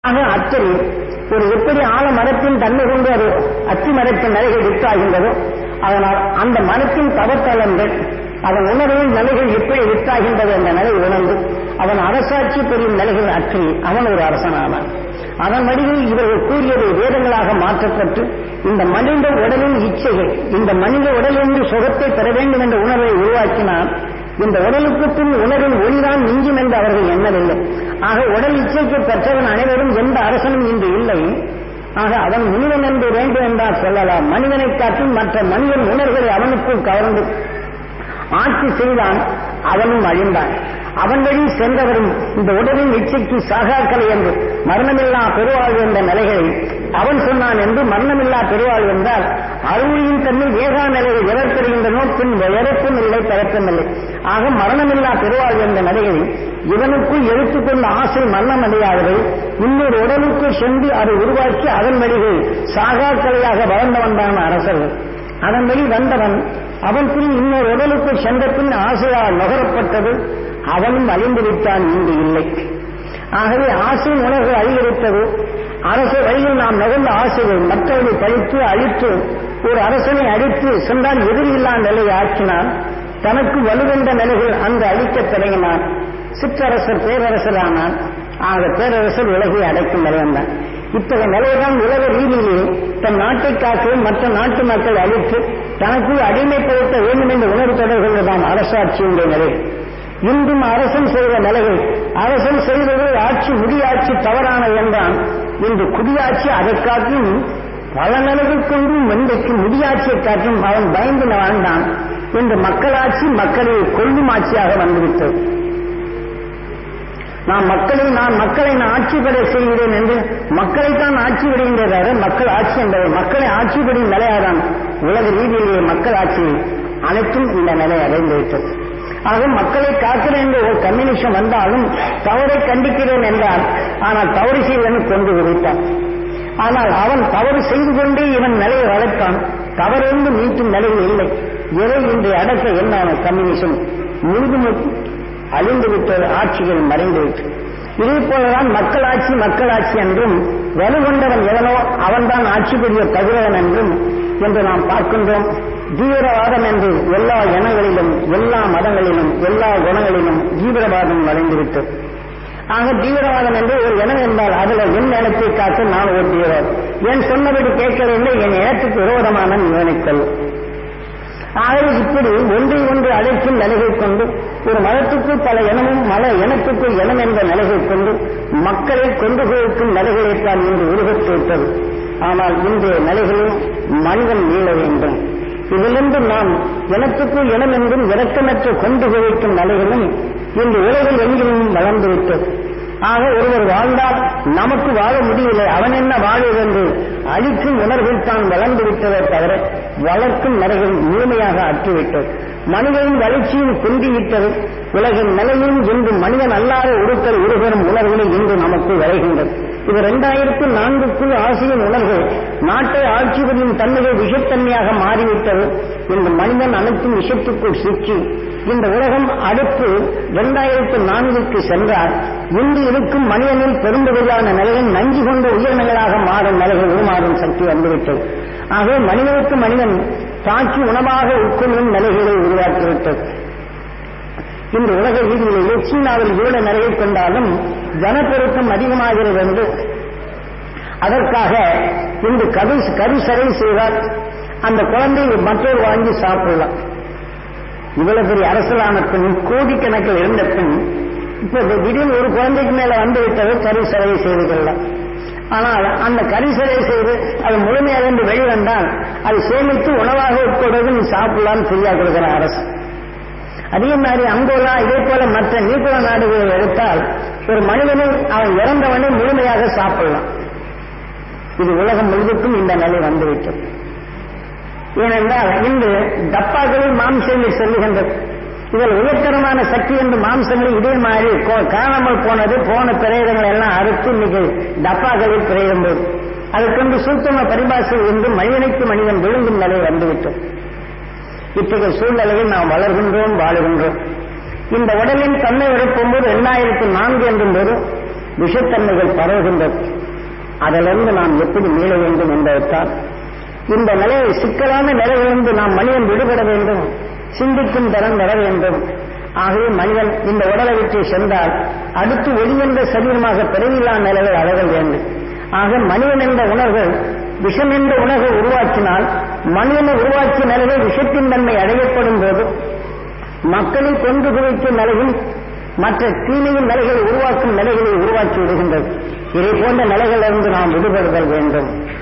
ஆக அச்சரி ஒரு எப்படி ஆல மரத்தின் தன்மை கொண்டு அது அத்தி மரத்தின் நிலைகள் வித்தாகின்றதோ அதனால் அந்த மரத்தின் தவத்தலங்கள் அதன் உணர்வின் நிலைகள் எப்படி வித்தாகின்றது என்ற நிலை உணர்ந்து அவன் அரசாட்சி பெறும் நிலைகள் அற்றி அவன் ஒரு அரசனானான் அதன் வழியில் இவர்கள் கூறியது வேதங்களாக மாற்றப்பட்டு இந்த மனித உடலின் இச்சைகள் இந்த மனித உடலிலிருந்து சுகத்தை பெற வேண்டும் என்ற உணர்வை உருவாக்கினான் இந்த உடலுக்கு பின் உணர்வின் ஒளிதான் மிஞ்சும் என்று அவர்கள் எண்ணவில்லை ஆக உடல் இச்சைக்கு பெற்றவன் அனைவரும் எந்த அரசனும் இன்று இல்லை ஆக அவன் முனிவன் என்று வேண்டும் என்றால் சொல்லலாம் மனிதனை காட்டும் மற்ற மனிதன் உணர்வுகளை அவனுக்குள் கவர்ந்து ஆட்சி செய்தான் அவனும் அழிந்தான் அவன் வழி சென்றவரும் இந்த உடலின் இச்சைக்கு சாகாக்கலை என்று மரணமில்லா பெருவாழ்வு என்ற நிலைகளை அவன் சொன்னான் என்று மரணமில்லா பெருவாழ்வு என்றால் அருளியின் தன்மை வேகா நிலையில் இறப்பெறுகின்றனோ பின் இறப்பும் இல்லை பிறப்பும் இல்லை ஆக மரணமில்லா பெருவாழ்வு என்ற நிலைகளை இவனுக்குள் எடுத்துக்கொண்ட ஆசை மரணம் அடையாதவை இன்னொரு உடலுக்கு சென்று அதை உருவாக்கி அதன் வழிகள் சாகாக்கலையாக வளர்ந்தவன் தான் அரசர்கள் அதன் வழி வந்தவன் அவன் பின் இன்னொரு உடலுக்கு சென்ற பின் ஆசையால் நுகரப்பட்டது அவனும் அழிந்து விட்டான் இன்று இல்லை ஆகவே ஆசை உணர்வு அதிகரித்தது அரசு வழியில் நாம் நுகர்ந்த ஆசைகள் மற்றவர்களை பழித்து அழித்து ஒரு அரசனை அழித்து சென்றால் எதிரில்லா நிலையை ஆக்கினான் தனக்கு வலுவென்ற நிலைகள் அங்கு அழிக்கத் தொடங்கினான் சிற்றரசர் பேரரசரானான் ஆக பேரரசர் உலகை அடைக்கும் நிலையந்தான் இத்தகைய நிலைதான் உலக ரீதியிலே தன் நாட்டை காக்கவும் மற்ற நாட்டு மக்கள் அழித்து தனக்குள் அடிமைப்படுத்த வேண்டும் என்ற உணர்வு தொடர்புதான் அரசாட்சியுடைய நிலை இன்றும் அரசன் செய்த நிலைகள் அரசன் செய்தது ஆட்சி முடியாட்சி தவறானது என்றான் இன்று குடியாட்சி அதை காட்டியும் பல நிலைகள் கொண்டும் இன்றைக்கு முடியாட்சியை காட்டும் அவன் பயந்து வாழ்ந்தான் இன்று மக்களாட்சி மக்களை கொல்லும் ஆட்சியாக வந்துவிட்டது நான் மக்களை நான் மக்களை நான் ஆட்சி பெற செய்கிறேன் என்று மக்களைத்தான் ஆட்சி விடுகின்றதாக மக்கள் ஆட்சி என்பதை மக்களை ஆட்சி பெறும் நிலையாதான் உலக ரீதியிலேயே மக்கள் ஆட்சி அனைத்தும் இந்த நிலை அடைந்துவிட்டது ஆக மக்களை காக்கிறேன் என்று ஒரு கம்யூனிஷன் வந்தாலும் தவறை கண்டிக்கிறேன் என்றால் ஆனால் தவறு செய்வன் கொண்டு விடுத்தான் ஆனால் அவன் தவறு செய்து கொண்டே இவன் நிலையை வளர்த்தான் தவறென்று மீட்டும் நிலையில் இல்லை எதை இன்று அடக்க என்ன கம்யூனிசம் முழுதும் அழிந்து விட்டது ஆட்சிகள் மறைந்து விட்டு இதே போலதான் மக்களாட்சி மக்களாட்சி என்றும் வலுகொண்டவன் எவனோ அவன்தான் ஆட்சி புரிய தகுதவன் என்றும் என்று நாம் பார்க்கின்றோம் தீவிரவாதம் என்று எல்லா இனங்களிலும் எல்லா மதங்களிலும் எல்லா குணங்களிலும் தீவிரவாதம் மறைந்துவிட்டது ஆக தீவிரவாதம் என்று ஒரு இனம் என்றால் அதுல என் இனத்தை காத்து நான் ஒரு தீவிரவாதம் என் சொன்னபடி கேட்கவில்லை என் இனத்துக்கு விரோதமான நினைக்கல் ஆகவே இப்படி ஒன்றை ஒன்று அழைக்கும் நிலையை கொண்டு ஒரு மதத்துக்குள் பல இனமும் மல இனத்துக்குள் இனம் என்ற நிலையை கொண்டு மக்களை கொண்டு போய்க்கும் நிலைகளைத்தான் இன்று உருகத் விட்டது ஆனால் இன்றைய நிலைகளில் மனிதன் மீள வேண்டும் இதிலிருந்து நாம் இனத்துக்குள் இனம் என்றும் இறக்கமற்ற கொண்டு குவிக்கும் நிலைகளும் இன்று உலகில் எங்கிலும் வளர்ந்துவிட்டது ஆக ஒருவர் வாழ்ந்தால் நமக்கு வாழ முடியவில்லை அவன் என்ன வாழ்வதென்று அழிக்கும் உணர்வில் தான் வளர்ந்து விட்டதை தவிர வளர்க்கும் நிலைகள் முழுமையாக அற்றுவிட்டது மனிதனின் வளர்ச்சியும் குந்திவிட்டது உலகின் நிலையும் இன்று மனிதன் அல்லாத உருக்கள் உருவரும் உணர்வுகளும் இன்று நமக்கு விளைகின்றது இது இரண்டாயிரத்தி நான்குக்குள் ஆசையின் உணர்வு நாட்டை ஆட்சி புரியும் தன்மைகள் விஷத்தன்மையாக மாறிவிட்டது இந்த மனிதன் அனைத்தும் விஷத்துக்குள் சிக்கி இந்த உலகம் அடுத்து இரண்டாயிரத்தி நான்குக்கு சென்றால் இன்று இருக்கும் மனிதனில் பெரும்பகுதியான நிலைகள் நஞ்சு கொண்ட உயிரினங்களாக மாறும் நிலைகள் உருமாறும் சக்தி வந்துவிட்டது ஆகவே மனிதனுக்கு மனிதன் தாக்கி உணவாக உட்கொள்ளும் நிலைகளை உருவாக்கிவிட்டது இந்த உலக ரீதியிலேயே சீனாவில் இவ்வளவு நிலையை கொண்டாலும் ஜனப்பெருக்கம் அதிகமாகிறது என்று அதற்காக இன்று கரு கருசரை செய்தால் அந்த குழந்தையை மற்றொரு வாங்கி சாப்பிடலாம் இவ்வளவு பெரிய அரசியலான பின் கோடிக்கணக்கில் இருந்த பின் இப்ப திடீர்னு ஒரு குழந்தைக்கு மேல வந்து விட்டது கருசரை செய்து கொள்ளலாம் ஆனால் அந்த கரிசரை செய்து அது முழுமையாக என்று வெளிவந்தால் அது சேமித்து உணவாக உட்கொள்வது நீ சாப்பிடலாம்னு ஃப்ரீயா கொடுக்கிற அரசு அதே மாதிரி அங்கோலா இதே போல மற்ற நீக்குள நாடுகளை எடுத்தால் ஒரு மனிதனை அவன் இறந்தவனை முழுமையாக சாப்பிடலாம் இது உலகம் முழுவதுக்கும் இந்த நிலை வந்துவிட்டது ஏனென்றால் இன்று டப்பாக்களில் மாம்சங்கள் செல்லுகின்றது இதில் உயர்தரமான சக்தி என்று மாம்சங்கள் இதே மாதிரி காணாமல் போனது போன பிரேதங்கள் எல்லாம் அறுத்து இன்னைக்கு டப்பாக்களில் பிரேதம் போது அதற்கொண்டு சூத்தம பரிபாசை என்று மனிதனுக்கு மனிதன் விழுங்கும் நிலை வந்துவிட்டோம் இத்தகைய சூழ்நிலையில் நாம் வளர்கின்றோம் வாழுகின்றோம் இந்த உடலின் தன்மை உரைப்பும்போது இரண்டாயிரத்தி நான்கு என்றும் போது விஷத்தன்மைகள் பரவுகின்றது அதிலிருந்து நாம் எப்படி மீள வேண்டும் என்பதைத்தான் இந்த நிலையை சிக்கலான நிலையிலிருந்து நாம் மனிதன் விடுபட வேண்டும் சிந்திக்கும் திறன் வர வேண்டும் ஆகவே மனிதன் இந்த உடலை விட்டு சென்றால் அடுத்து ஒளி என்ற சரீரமாக பிறவில்லா நிலையை அழக வேண்டும் ஆக மனிதன் என்ற உணர்வு விஷம் என்ற உணர்வை உருவாக்கினால் மனிதனை உருவாக்கிய நிலையை விஷத்தின் தன்மை அடையப்படும் போது மக்களை கொண்டு குவிக்கும் நிலையில் மற்ற தீமையின் நிலைகளை உருவாக்கும் நிலைகளை உருவாக்கி விடுகின்றது இதை போன்ற நிலைகளிலிருந்து நாம் விடுபடுதல் வேண்டும்